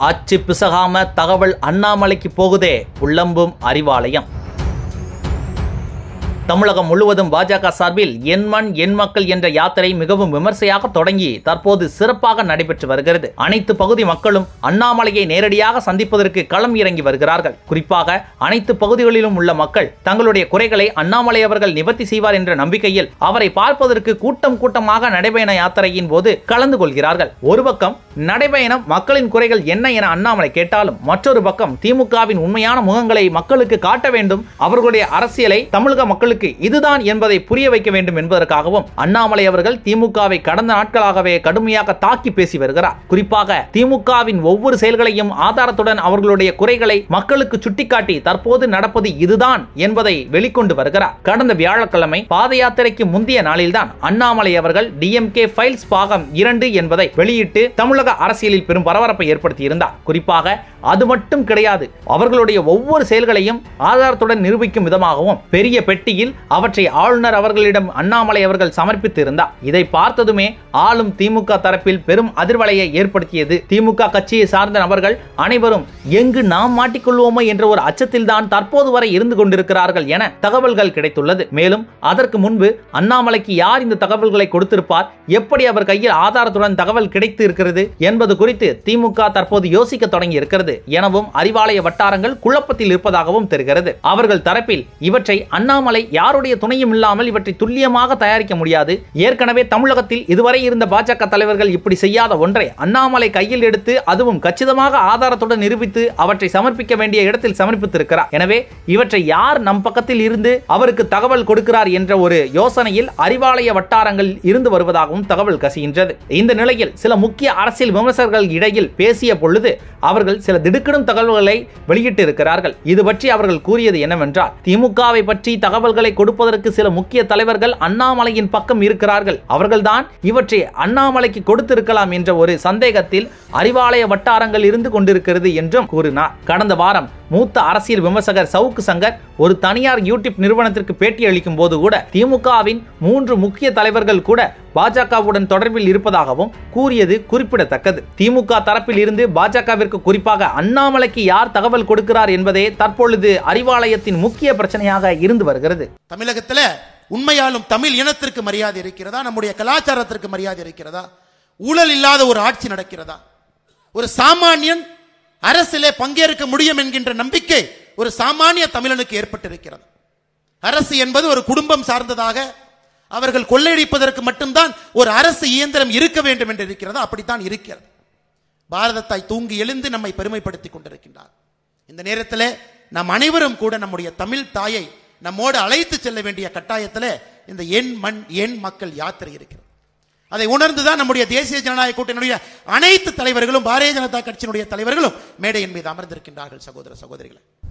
ஆட்சி பிசகாம தகவல் அண்ணாமலைக்கு போகுதே புள்ளம்பும் அறிவாலயம் தமிழகம் முழுவதும் பாஜக சார்பில் என் மண் என் மக்கள் என்ற யாத்திரை மிகவும் விமர்சையாக தொடங்கி தற்போது சிறப்பாக நடைபெற்று வருகிறது அனைத்து பகுதி மக்களும் அண்ணாமலையை நேரடியாக சந்திப்பதற்கு களம் இறங்கி வருகிறார்கள் குறிப்பாக அனைத்து பகுதிகளிலும் உள்ள மக்கள் தங்களுடைய குறைகளை அண்ணாமலை அவர்கள் நிவர்த்தி செய்வார் என்ற நம்பிக்கையில் அவரை பார்ப்பதற்கு கூட்டம் கூட்டமாக நடைபயண யாத்திரையின் போது கலந்து கொள்கிறார்கள் ஒரு பக்கம் நடைபயணம் மக்களின் குறைகள் என்ன என அண்ணாமலை கேட்டாலும் மற்றொரு பக்கம் திமுகவின் உண்மையான முகங்களை மக்களுக்கு காட்ட வேண்டும் அவர்களுடைய அரசியலை தமிழக மக்களுக்கு இதுதான் என்பதை புரிய வைக்க வேண்டும் என்பதற்காகவும் அண்ணாமலை அவர்கள் திமுகவை கடந்த நாட்களாகவே கடுமையாக தாக்கி பேசி வருகிறார் குறிப்பாக திமுகவின் ஒவ்வொரு செயல்களையும் ஆதாரத்துடன் அவர்களுடைய குறைகளை மக்களுக்கு சுட்டிக்காட்டி தற்போது நடப்பது இதுதான் என்பதை வெளிக்கொண்டு வருகிறார் கடந்த வியாழக்கிழமை பாத யாத்திரைக்கு முந்தைய நாளில்தான் அண்ணாமலை அவர்கள் டிஎம்கே ஃபைல்ஸ் பாகம் இரண்டு என்பதை வெளியிட்டு தமிழக அரசியலில் பெரும் பரபரப்பை ஏற்படுத்தியிருந்தார் குறிப்பாக அது மட்டும் கிடையாது அவர்களுடைய ஒவ்வொரு செயல்களையும் ஆதாரத்துடன் நிரூபிக்கும் விதமாகவும் பெரிய பெட்டியில் அவற்றை ஆளுநர் அவர்களிடம் அண்ணாமலை அவர்கள் சமர்ப்பித்திருந்தார் இதை பார்த்ததுமே ஆளும் திமுக தரப்பில் பெரும் அதிர்வலையை ஏற்படுத்தியது திமுக கட்சியை சார்ந்த நபர்கள் அனைவரும் எங்கு நாம் மாட்டிக்கொள்வோமோ என்ற ஒரு அச்சத்தில் தான் தற்போது வரை இருந்து கொண்டிருக்கிறார்கள் என தகவல்கள் கிடைத்துள்ளது மேலும் அதற்கு முன்பு அண்ணாமலைக்கு யார் இந்த தகவல்களை கொடுத்திருப்பார் எப்படி அவர் கையில் ஆதாரத்துடன் தகவல் கிடைத்து இருக்கிறது என்பது குறித்து திமுக தற்போது யோசிக்க தொடங்கி இருக்கிறது எனவும் அறிவாலய வட்டாரங்கள் குழப்பத்தில் இருப்பதாகவும் தெரிகிறது அவர்கள் தரப்பில் இவற்றை அண்ணாமலை யாருடைய துணையும் இல்லாமல் இவற்றை துல்லியமாக தயாரிக்க முடியாது ஏற்கனவே தமிழகத்தில் இதுவரை இருந்த பாஜக தலைவர்கள் இப்படி செய்யாத ஒன்றை அண்ணாமலை கையில் எடுத்து அதுவும் கச்சிதமாக ஆதாரத்துடன் நிரூபித்து அவற்றை சமர்ப்பிக்க வேண்டிய இடத்தில் சமர்ப்பித்திருக்கிறார் எனவே இவற்றை யார் நம் பக்கத்தில் இருந்து அவருக்கு தகவல் கொடுக்கிறார் என்ற ஒரு யோசனையில் அறிவாலய வட்டாரங்கள் இருந்து வருவதாகவும் தகவல் கசிகின்றது இந்த நிலையில் சில முக்கிய அரசியல் விமர்சகர்கள் இடையில் பேசிய பொழுது அவர்கள் சில திடுக்கிடும் தகவல்களை வெளியிட்டு இருக்கிறார்கள் இது பற்றி அவர்கள் கூறியது என்னவென்றால் திமுகவை பற்றி தகவல்களை கொடுப்பதற்கு சில முக்கிய தலைவர்கள் அண்ணாமலையின் பக்கம் இருக்கிறார்கள் அவர்கள்தான் இவற்றை அண்ணாமலைக்கு கொடுத்திருக்கலாம் என்ற ஒரு சந்தேகத்தில் அறிவாலய வட்டாரங்கள் இருந்து கொண்டிருக்கிறது என்றும் கூறினார் கடந்த வாரம் மூத்த அரசியல் விமர்சகர் சவுக்கு சங்கர் ஒரு தனியார் யூடியூப் நிறுவனத்திற்கு பேட்டி அளிக்கும் போது கூட திமுகவின் மூன்று முக்கிய தலைவர்கள் கூட பாஜகவுடன் தொடர்பில் இருப்பதாகவும் கூறியது குறிப்பிடத்தக்கது திமுக தரப்பில் இருந்து பாஜகவிற்கு குறிப்பாக அண்ணாமலைக்கு யார் தகவல் கொடுக்கிறார் என்பதே தற்பொழுது அறிவாலயத்தின் முக்கிய பிரச்சனையாக இருந்து வருகிறது தமிழகத்துல உண்மையாலும் தமிழ் இனத்திற்கு மரியாதை இருக்கிறதா நம்முடைய கலாச்சாரத்திற்கு மரியாதை இருக்கிறதா ஊழல் இல்லாத ஒரு ஆட்சி நடக்கிறதா ஒரு சாமானியன் அரசிலே பங்கேற்க முடியும் என்கின்ற நம்பிக்கை ஒரு சாமானிய தமிழனுக்கு ஏற்பட்டிருக்கிறது அரசு என்பது ஒரு குடும்பம் சார்ந்ததாக அவர்கள் கொள்ளையடிப்பதற்கு மட்டும்தான் ஒரு அரசு இயந்திரம் இருக்க வேண்டும் என்று இருக்கிறதா அப்படித்தான் இருக்கிறது பாரதத்தாய் தூங்கி எழுந்து நம்மை பெருமைப்படுத்திக் கொண்டிருக்கின்றார் இந்த நேரத்தில் நாம் அனைவரும் கூட நம்முடைய தமிழ் தாயை நம்மோடு அழைத்து செல்ல வேண்டிய கட்டாயத்தில் இந்த எண் மண் எண் மக்கள் யாத்திரை இருக்கிறது அதை உணர்ந்துதான் நம்முடைய தேசிய ஜனநாயக கூட்டணியுடைய அனைத்து தலைவர்களும் பாரதிய ஜனதா கட்சியினுடைய தலைவர்களும் மேடையின் மீது அமர்ந்திருக்கின்றார்கள் சகோதர சகோதரிகளை